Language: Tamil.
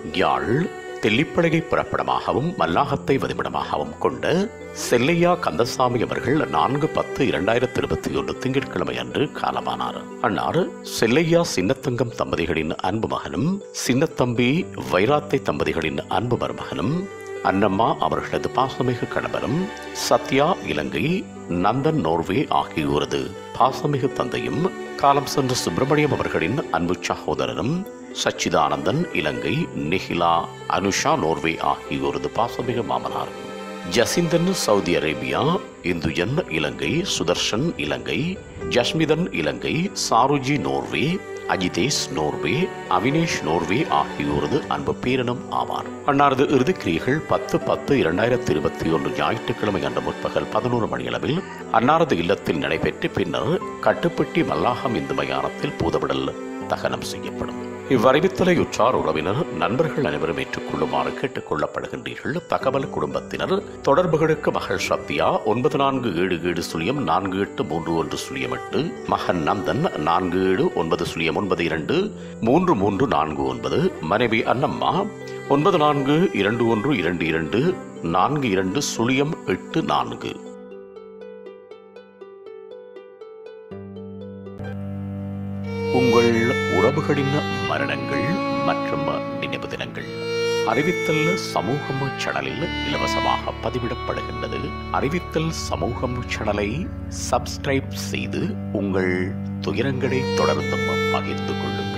யாழ் தெல்லிப்பழகை புறப்படமாகவும் மல்லாகத்தை வதிவிடமாகவும் கொண்ட செல்லையா கந்தசாமி அவர்கள் நான்கு பத்து இரண்டாயிரத்தி இருபத்தி ஒன்று திங்கட்கிழமை அன்று காலமானார் அன்னார் செல்லையா சின்னத்தங்கம் தம்பதிகளின் அன்பு மகனும் சின்னத்தம்பி வைராத்தை தம்பதிகளின் அன்பு மருமகனும் அன்னம்மா அவர்களது பாசமிகு கணவரும் சத்யா இலங்கை நந்தன் நோர்வே ஆகியோரது பாசமிகு தந்தையும் காலம் சென்ற சுப்பிரமணியம் அவர்களின் அன்பு சகோதரரும் சச்சிதானந்தன் இலங்கை நிகிலா அனுஷா நோர்வே ஆகியோரது பாசமிகு மாமனார் Jasinthan Saudi Arabia Indujan Ilangai Sudharshan Ilangai Jasmithan Ilangai Saruji Norway Ajithesh Norway Avinesh Norway ஆகியோரது அன்பு பேரனும் ஆவார் அன்னாரது இறுதிக்கிரியைகள் பத்து பத்து இரண்டாயிரத்தி இருபத்தி ஒன்று ஞாயிற்றுக்கிழமை அன்று முற்பகல் பதினோரு மணியளவில் அன்னாரது இல்லத்தில் நடைபெற்று பின்னர் கட்டுப்பட்டி மல்லாகம் இந்து மயானத்தில் பூதவிடல் தகனம் செய்யப்படும் இவ்வறிவித்தலை உற்றார் உறவினர் நண்பர்கள் அனைவரும் ஏற்றுக்கொள்ளுமாறு கேட்டுக் கொள்ளப்படுகின்றீர்கள் தகவல் குடும்பத்தினர் தொடர்புகளுக்கு மகள் சத்யா ஒன்பது நான்கு ஏழு ஏழு சுழியம் நான்கு எட்டு மூன்று ஒன்று சுழியம் எட்டு மகன் நந்தன் நான்கு ஏழு ஒன்பது சுழியம் ஒன்பது இரண்டு மூன்று மூன்று நான்கு ஒன்பது மனைவி அன்னம்மா ஒன்பது நான்கு இரண்டு ஒன்று இரண்டு இரண்டு நான்கு இரண்டு சுழியம் எட்டு நான்கு உங்கள் உறவுகளின் மரணங்கள் மற்றும் நினைவு தினங்கள் அறிவித்தல் சமூகம் சேனலில் இலவசமாக பதிவிடப்படுகின்றது அறிவித்தல் சமூகம் சேனலை சப்ஸ்கிரைப் செய்து உங்கள் துயரங்களை தொடர்ந்தும் பகிர்ந்து கொள்ளுங்கள்